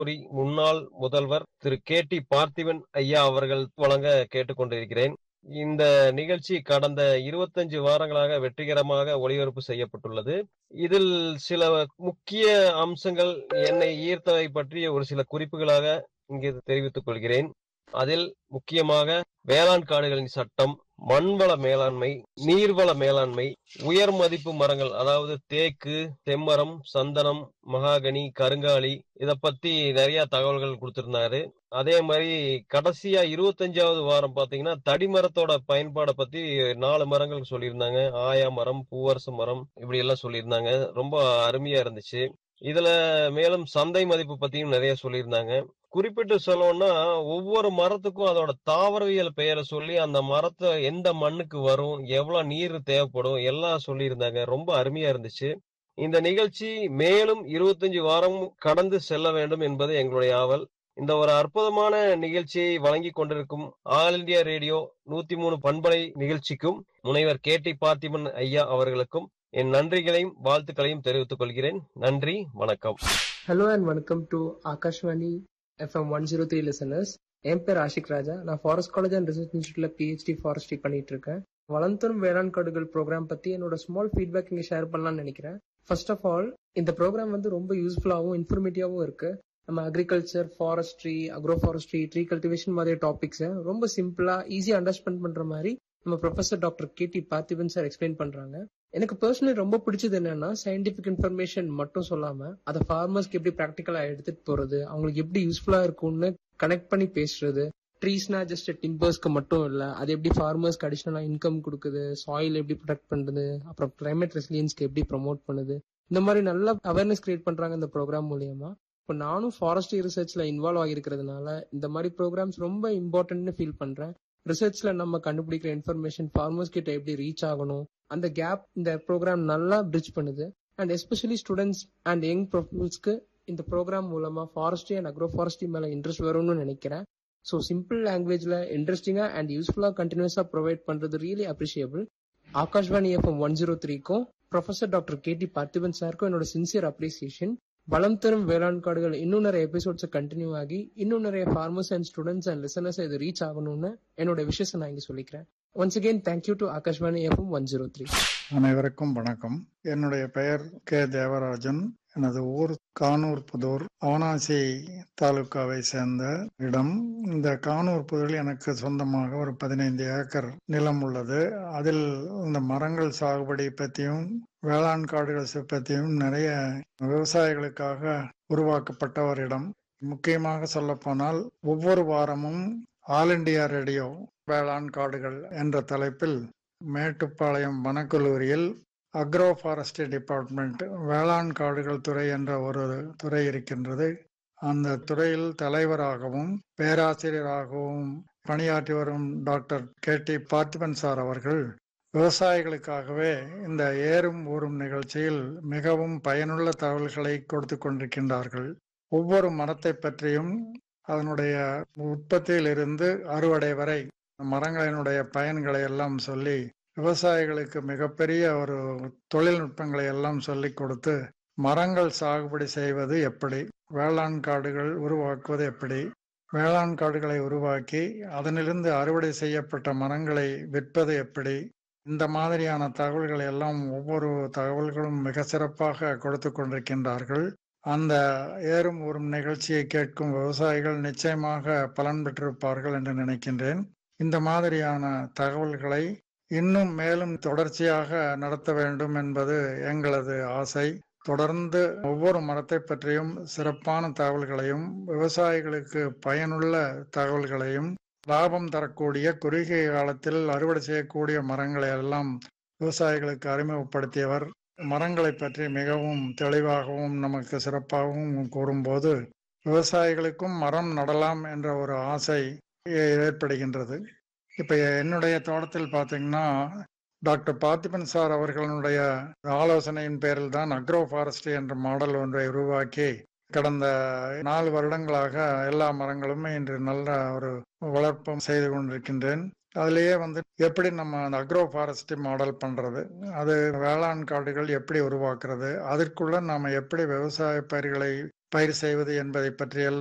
கல்லூரி முன்னாள் முதல்வர் திரு கே டி பார்த்திபன் ஐயா அவர்கள் வழங்க கேட்டுக்கொண்டிருக்கிறேன் இந்த நிகழ்ச்சி கடந்த இருபத்தஞ்சு வாரங்களாக வெற்றிகரமாக ஒளிபரப்பு செய்யப்பட்டுள்ளது இதில் சில முக்கிய அம்சங்கள் என்னை ஈர்த்தவை பற்றிய ஒரு சில குறிப்புகளாக இங்கு தெரிவித்துக் கொள்கிறேன் அதில் முக்கியமாக வேளாண் காடுகளின் சட்டம் மண்வள மேலாண்மை நீர்வள மேலாண்மை உயர் மதிப்பு மரங்கள் அதாவது தேக்கு செம்மரம் சந்தனம் மகாகனி கருங்காலி இத பத்தி நிறைய தகவல்கள் கொடுத்திருந்தாரு அதே மாதிரி கடைசியா இருபத்தஞ்சாவது வாரம் பாத்தீங்கன்னா தடிமரத்தோட பயன்பாடை பத்தி நாலு மரங்கள் சொல்லியிருந்தாங்க ஆயா மரம் பூவரசு மரம் இப்படி எல்லாம் சொல்லியிருந்தாங்க ரொம்ப அருமையா இருந்துச்சு இதுல மேலும் சந்தை மதிப்பு பத்தியும் நிறைய சொல்லியிருந்தாங்க குறிப்பிட்டு சொல்லணும்னா ஒவ்வொரு மரத்துக்கும் அதோட தாவரவியல் பெயரை சொல்லி அந்த மரத்தை எந்த மண்ணுக்கு வரும் எவ்வளவு நீர் தேவைப்படும் எல்லாம் சொல்லியிருந்தாங்க ரொம்ப அருமையா இருந்துச்சு இந்த நிகழ்ச்சி மேலும் இருபத்தஞ்சு வாரம் கடந்து செல்ல வேண்டும் என்பது எங்களுடைய ஆவல் இந்த ஒரு அற்புதமான நிகழ்ச்சியை வழங்கி கொண்டிருக்கும் ஆல் இந்தியா ரேடியோ நூத்தி மூணு பண்பலை நிகழ்ச்சிக்கும் முனைவர் கே டி பார்த்திபன் ஐயா அவர்களுக்கும் என் நன்றிகளையும் வாழ்த்துக்களையும் தெரிவித்துக் கொள்கிறேன் நன்றி வணக்கம் hello and welcome to Akashvani FM one zero three listeners என் பேர் ஆஷிக் ராஜா நான் ஃபாரஸ்ட் காலேஜ் அண்ட் ரிசர்ச் இன்ஸ்டியூட்ல பிஹெச்டி ஃபாரஸ்ட்ரி பண்ணிட்டு இருக்கேன் வளர்ந்தரும் வேளாண் காடுகள் ப்ரோக்ராம் பத்தி என்னோட ஸ்மால் ஃபீட்பேக் இங்க ஷேர் பண்ணலாம்னு நினைக்கிறேன் ஃபர்ஸ்ட் ஆஃப் ஆல் இந்த ப்ரோக்ராம் வந்து ரொம்ப யூஸ்ஃபுல்லாகவும் இன்ஃபர்மேட்டிவாகவும் இருக்கு நம்ம agriculture forestry agro forestry tree cultivation மாதிரி டாபிக்ஸை ரொம்ப சிம்பிளா ஈஸியா அண்டர்ஸ்டாண்ட் பண்ற மாதிரி நம்ம professor doctor K T Parthiban sir explain பண்றாங்க எனக்கு பர்சனலி ரொம்ப பிடிச்சது என்னன்னா சயின்டிபிக் இன்ஃபர்மேஷன் மட்டும் சொல்லாம அதை ஃபார்மர்ஸ்க்கு எப்படி ப்ராக்டிக்கலா எடுத்துட்டு போறது அவங்களுக்கு எப்படி யூஸ்ஃபுல்லா இருக்கும்னு கனெக்ட் பண்ணி பேசுறது ட்ரீஸ்னா ஜஸ்ட் டிம்பர்ஸ்க்கு மட்டும் இல்ல அது எப்படி ஃபார்மர்ஸ்க்கு அடிஷனலா இன்கம் கொடுக்குது சாயில் எப்படி ப்ரொடெக்ட் பண்ணுது அப்புறம் கிளைமேட் ரெசிலியன்ஸ்க்கு எப்படி ப்ரொமோட் பண்ணுது இந்த மாதிரி நல்ல அவேர்னஸ் கிரியேட் பண்றாங்க இந்த ப்ரோக்ராம் மூலியமா இப்போ நானும் ஃபாரஸ்ட்ரி ரிசர்ச்ல இன்வால்வ் ஆகிருக்கிறதுனால இந்த மாதிரி ப்ரோக்ராம்ஸ் ரொம்ப இம்பார்ட்டன்ட்னு ஃபீல் பண்றேன் ரிசர்ச்ல நம்ம கண்டுபிடிக்கிற இன்ஃபர்மேஷன் ஃபார்மர்ஸ் கிட்ட எப்படி ரீச் ஆகணும் அந்த கேப் இந்த ப்ரோக்ராம் நல்லா பிரிட்ஜ் பண்ணுது and especially students and young ப்ரொஃபஷனல்ஸ்க்கு இந்த ப்ரோக்ராம் மூலமா ஃபாரஸ்ட்ரி அண்ட் அக்ரோ ஃபாரஸ்ட்ரி மேல இன்ட்ரெஸ்ட் வரும்னு நினைக்கிறேன் ஸோ சிம்பிள் லாங்குவேஜ்ல இன்ட்ரெஸ்டிங்கா அண்ட் யூஸ்ஃபுல்லா கண்டினியூஸா ப்ரொவைட் பண்றது really appreciable Akashvani FM one zero த்ரீக்கும் professor doctor K T Parthiban சாருக்கும் என்னோட சின்சியர் அப்ரிசியேஷன் வளம் தரும் வேளாண் காடுகள் இன்னும் நிறைய எபிசோட்ஸ் கண்டினியூ ஆகி இன்னும் நிறைய farmers and students and listeners இது ரீச் ஆகணும்னு என்னோட விஷயத்தை நான் இங்க சொல்லிக்கிறேன் once again thank you to Akashvani FM one zero three அனைவருக்கும் வணக்கம் என்னுடைய பெயர் கே தேவராஜன் எனது ஊர் கானூர் புதூர் அவனாசி தாலுக்காவை சேர்ந்த இடம் இந்த கானூர் புதூரில் எனக்கு சொந்தமாக ஒரு பதினைந்து ஏக்கர் நிலம் உள்ளது அதில் இந்த மரங்கள் சாகுபடி பற்றியும் வேளாண் காடுகள் பற்றியும் நிறைய விவசாயிகளுக்காக உருவாக்கப்பட்ட ஒரு இடம் முக்கியமாக சொல்ல போனால் ஒவ்வொரு வாரமும் ஆல் இண்டியா ரேடியோ வேளாண் காடுகள் என்ற தலைப்பில் மேட்டுப்பாளையம் வனக்கல்லூரியில் அக்ரோ ஃபாரஸ்ட்ரி டிபார்ட்மெண்ட் வேளாண் காடுகள் துறை என்ற ஒரு துறை இருக்கின்றது அந்த துறையில் தலைவராகவும் பேராசிரியராகவும் பணியாற்றி வரும் doctor K T Parthiban sir அவர்கள் விவசாயிகளுக்காகவே இந்த ஏறும் ஊறும் நிகழ்ச்சியில் மிகவும் பயனுள்ள தகவல்களை கொடுத்து கொண்டிருக்கின்றார்கள் ஒவ்வொரு மரத்தை பற்றியும் அதனுடைய உற்பத்தியிலிருந்து அறுவடை வரை மரங்களினுடைய பயன்களை எல்லாம் சொல்லி விவசாயிகளுக்கு மிகப்பெரிய ஒரு தொழில்நுட்பங்களை எல்லாம் சொல்லிக் கொடுத்து மரங்கள் சாகுபடி செய்வது எப்படி வேளாண் காடுகள் உருவாக்குவது எப்படி வேளாண் காடுகளை உருவாக்கி அதனிலிருந்து அறுவடை செய்யப்பட்ட மரங்களை விற்பது எப்படி இந்த மாதிரியான தகவல்களை எல்லாம் ஒவ்வொரு தகவல்களும் மிக சிறப்பாக கொடுத்து கொண்டிருக்கின்றார்கள் அந்த ஏறும் ஊறும் நிகழ்ச்சியை கேட்கும் விவசாயிகள் நிச்சயமாக பலன் பெற்றிருப்பார்கள் என்று நினைக்கின்றேன் இந்த மாதிரியான தகவல்களை இன்னும் மேலும் தொடர்ச்சியாக நடத்த வேண்டும் என்பது எங்களது ஆசை தொடர்ந்து ஒவ்வொரு மரத்தை பற்றியும் சிறப்பான தகவல்களையும் விவசாயிகளுக்கு பயனுள்ள தகவல்களையும் லாபம் தரக்கூடிய குறுகிய காலத்தில் அறுவடை செய்யக்கூடிய மரங்களை எல்லாம் விவசாயிகளுக்கு அறிமுகப்படுத்தியவர் மரங்களை பற்றி மிகவும் தெளிவாகவும் நமக்கு சிறப்பாகவும் கூறும்போது விவசாயிகளுக்கும் மரம் நடலாம் என்ற ஒரு ஆசை ஏற்படுகின்றது இப்ப என்னுடைய தோட்டத்தில் பார்த்தீங்கன்னா டாக்டர் பார்த்திபன் சார் அவர்களுடைய ஆலோசனையின் பேரில் தான் அக்ரோ ஃபாரஸ்ட்ரி என்ற மாடல் ஒன்றை உருவாக்கி கடந்த நாலு வருடங்களாக எல்லா மரங்களுமே இன்று நல்ல ஒரு வளர்ப்பும் செய்து கொண்டிருக்கின்றேன் அதுலேயே வந்து எப்படி நம்ம அந்த அக்ரோ ஃபாரஸ்ட்ரி மாடல் பண்றது அது வேளாண் காடுகள் எப்படி உருவாக்குறது அதற்குள்ள நாம எப்படி விவசாய பயிர்களை பயிர் செய்வது என்பதை பற்றியெல்லாம்